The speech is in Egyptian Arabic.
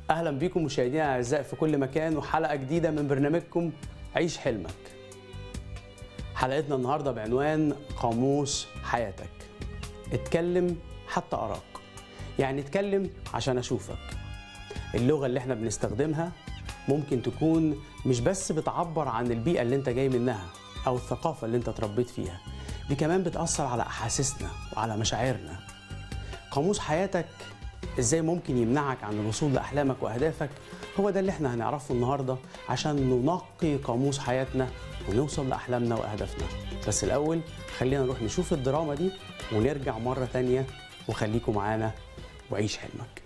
اهلا بيكم مشاهدينا الاعزاء في كل مكان وحلقه جديده من برنامجكم عيش حلمك حلقتنا النهارده بعنوان قاموس حياتك اتكلم حتى اراك يعني اتكلم عشان اشوفك اللغه اللي احنا بنستخدمها ممكن تكون مش بس بتعبر عن البيئه اللي انت جاي منها او الثقافه اللي انت اتربيت فيها دي كمان بتاثر على احاسيسنا وعلى مشاعرنا قاموس حياتك ازاي ممكن يمنعك عن الوصول لاحلامك واهدافك هو ده اللي احنا هنعرفه النهارده عشان ننقي قاموس حياتنا ونوصل لاحلامنا واهدافنا بس الاول خلينا نروح نشوف الدراما دي ونرجع مره تانية وخليكم معانا وعيش حلمك